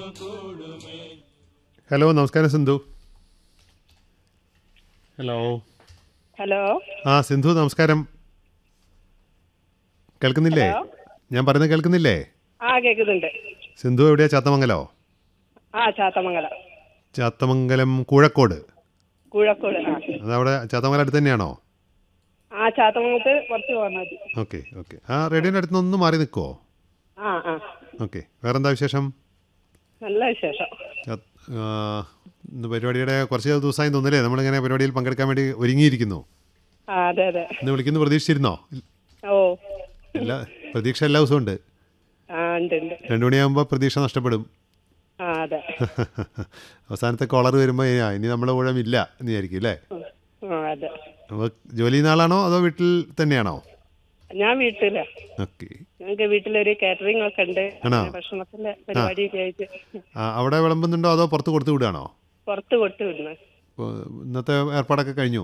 Hello നമസ്കാരം Sindhu hello hello ആ സിന്ധു നമസ്കാരം കേൾക്കുന്നില്ലേ ഹലോ. ഞാൻ പറയുന്നത് കേൾക്കുന്നില്ലേ ആ കേൾക്കുന്നുണ്ട് സിന്ധു എവിടെയാ ചാത്തമംഗലോ ആ ചാത്തമംഗലം ചാത്തമംഗലം കൂഴക്കോട് കൂഴക്കോട് ആ അതവിടെ ചാത്തമംഗലം അടുത്ത് തന്നെയാണോ ആ ചാത്തമംഗലത്ത് കുറച്ച് പോകാൻ മതി ഓക്കെ ഓക്കെ ആ റേഡിയോൻ്റെ അടുത്ത് നിന്ന് ഒന്ന് മാറി നിൽക്കുമോ ആ ആ ഓക്കെ വേറെന്താ വിശേഷം നല്ല വിശേഷം ചാ- ആ, ഇന്ന് പരിപാടിയുടെ കുറച്ച് ദിവസമായി തോന്നില്ലേ നമ്മളിങ്ങനെ പരിപാടിയിൽ പങ്കെടുക്കാൻ വേണ്ടി ഒരുങ്ങിയിരിക്കുന്നു ആ അതെ അതെ ഇന്ന് വിളിക്കുന്നു പ്രതീക്ഷിച്ചിരുന്നോ ഓ എല്ലാ പ്രതീക്ഷ എല്ലാ ദിവസവും ഉണ്ട് ആ ഉണ്ട് ഉണ്ട് രണ്ടു മണിയാകുമ്പോൾ പ്രതീക്ഷ നഷ്ടപ്പെടും ആ അതെ അവസാനത്തെ കോളർ വരുമ്പോൾ ആ ഇനി നമ്മളെ ഊഴമില്ല എന്ന് വിചാരിക്കും അല്ലേ ഉം. ആ അതെ അപ്പോൾ ജോലി ചെയ്യുന്ന ആളാണോ അതോ വീട്ടിൽ തന്നെയാണോ ഞാൻ വീട്ടിലാ ഓക്കെ ഞങ്ങൾക്ക് വീട്ടിലൊരു കാറ്ററിംഗ് ഒക്കെ ഉണ്ട് ആണോ? അങ്ങനെ ഭക്ഷണത്തിന്റെ പരിപാടിയൊക്കെ ആയിട്ട് അവിടെ വിളമ്പുന്നുണ്ടോ അതോ പുറത്ത് കൊടുത്തു വിടുകയാണോ പുറത്ത് കൊടുത്തു വിടുന്നു ഇപ്പോൾ ഇന്നത്തെ ഏർപ്പാടൊക്കെ കഴിഞ്ഞു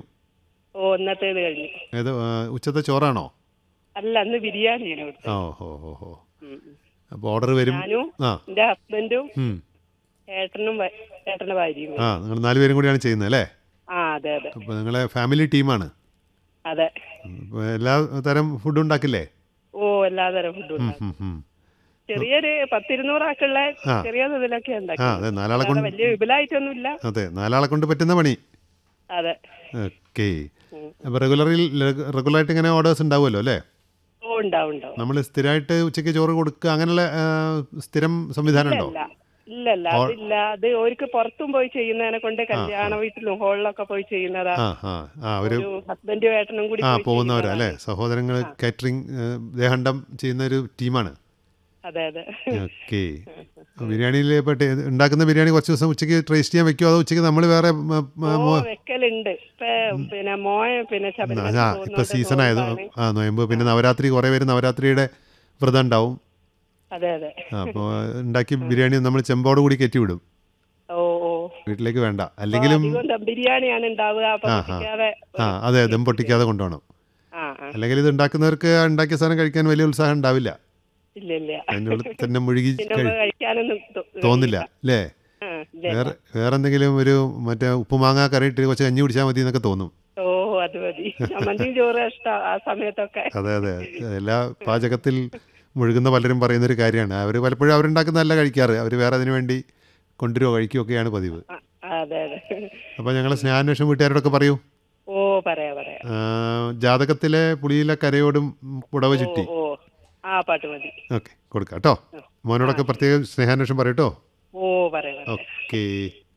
ഓ ഇന്നത്തേത് കഴിഞ്ഞു ഏത് ആ, ഉച്ചത്തെ ചോറാണോ അല്ല അന്ന് ബിരിയാണിയാണ് കൊടുത്തത് ഓ ഹോ ഹോ ഹോ ഉം, ഉം. അപ്പോൾ ഓർഡർ വരും ഞാനും ആ എന്റെ ഹസ്ബൻഡും ഉം. ഏട്ടനും വ- ഏട്ടന്റെ ഭാര്യയും ആ നിങ്ങൾ നാലുപേരും കൂടിയാണ് ചെയ്യുന്നത് അല്ലേ ആ അതെ അതെ അപ്പോൾ നിങ്ങളെ ഫാമിലി ടീമാണ് അതെ അപ്പോൾ എല്ലാ തരം ഫുഡും ഉണ്ടാക്കില്ലേ ഓ എല്ലാതരം ഫുഡും ഉം, ഉം, ഉം. ചെറിയൊരു പത്തിരുന്നൂറാക്കുള്ള ആ. ചെറിയ ഇതിലൊക്കെ ആ ഉണ്ടാക്കി അതെ നാലാളെ കൊണ്ട് വലിയ വിപുലായിട്ടൊന്നും ഇല്ല അതെ നാലാളെ കൊണ്ട് പറ്റുന്ന പണി അതെ ഓക്കെ ഉം. അപ്പോൾ റെഗുലറിൽ റെഗുലറായിട്ട് ഇങ്ങനെ ഓർഡേഴ്സ് ഉണ്ടാവുമല്ലോ അല്ലേ ഓ ഉണ്ടാവും ഉണ്ടാവും നമ്മൾ സ്ഥിരമായിട്ട് ഉച്ചയ്ക്ക് ചോറ് കൊടുക്കുക അങ്ങനെയുള്ള ആ, സ്ഥിരം സംവിധാനം ഉണ്ടോ ഇല്ല ഇല്ലല്ല അതില്ല അത് ഓർക്ക് പുറത്തും പോയി ചെയ്യുന്നതിനെ കൊണ്ട് കല്യാണ വീട്ടിലും ഹോളിലൊക്കെ പോയി ചെയ്യുന്നതാ ആ ആ ആ ഒരു ഒരു ഹസ്ബൻഡും ഏട്ടനും കൂടി ആ പോയി പോകുന്നവരാ അല്ലേ ചെയ്യുന്നതാണ്. സഹോദരങ്ങൾ കാറ്ററിംഗ് ദേഹണ്ഡം ചെയ്യുന്ന ഒരു ടീമാണ് അതെ അതെ ഓക്കെ ബിരിയാണിയിൽ ഇപ്പോൾ ടേ- ഉണ്ടാക്കുന്ന ബിരിയാണി കുറച്ച് ദിവസം ഉച്ചയ്ക്ക് ടേസ്റ്റ് ചെയ്യാൻ വെക്കുമോ അതോ ഉച്ചയ്ക്ക് നമ്മൾ വേറെ മ, മ, ഓ മോ- വെക്കലുണ്ട് ഇപ്പൊ പിന്നെ മോയ പിന്നെ ശബരിമല ആ ഇപ്പൊ സീസൺ ആയത് ആ നോയമ്പ് പിന്നെ നവരാത്രി കുറേ പേര് നവരാത്രിയുടെ വ്രതം ഉണ്ടാവും അതെ അതെ അപ്പോൾ ഉണ്ടാക്കി ബിരിയാണി നമ്മൾ ചെമ്പോട് കൂടി കയറ്റി വിടും ഓ ഓ വീട്ടിലേക്ക് വേണ്ട അല്ലെങ്കിലും അധികം ദം ബിരിയാണിയാണ് ഉണ്ടാവുക അപ്പൊ ആ, ആ. പൊട്ടിക്കാതെ ആ അതെ ദം പൊട്ടിക്കാതെ കൊണ്ടുപോകണം ആ ആ അല്ലെങ്കിൽ ഇത് ഉണ്ടാക്കുന്നവർക്ക് ആ ഉണ്ടാക്കിയ സാധനം കഴിക്കാൻ വലിയ ഉത്സാഹം ഉണ്ടാവില്ല ഇല്ല ഇല്ല അതിൻ്റെ ഉള്ളിൽ തന്നെ മുഴുകി പിന്നെ കഴി- ഒന്നും കഴിക്കാനൊന്നും തോ- തോന്നില്ല അല്ലേ ആ, ഇല്ല, വേറെ വേറെ എന്തെങ്കിലും ഒരു മറ്റേ ഉപ്പുമാങ്ങ കറിയിട്ട് കുറച്ച് കഞ്ഞി കുടിച്ചാൽ മതി എന്നൊക്കെ തോന്നും ഓ അത് മതി ചമ്മന്തിയും ചോറ് ഇഷ്ടം ആ സമയത്തൊക്കെ അതെ അതെ എല്ലാ പാചകത്തിൽ മുഴുകുന്ന പലരും പറയുന്നൊരു കാര്യമാണ് അവർ പലപ്പോഴും അവരുണ്ടാക്കുന്നതല്ല കഴിക്കാറ് അവർ വേറെ അതിനു വേണ്ടി കൊണ്ടുവരുമോ കഴിക്കുകയോ ഒക്കെയാണ് പതിവ് ആ, അതെ അതെ അപ്പോൾ ഞങ്ങൾ സ്നേഹാന്വേഷണം വീട്ടുകാരോടൊക്കെ പറയൂ ഓ പറയാ പറയാ ആ, ജാതകത്തിലെ പുളിയിലെ കരയോടും പുടവ ചുറ്റി ഓ ആ പാട്ട് മതി ഓക്കെ കൊടുക്കാം കേട്ടോ മോനോടൊക്കെ പ്രത്യേകം സ്നേഹാന്വേഷണം പറയട്ടോ ഓ പറയാ പറയാ ഓക്കെ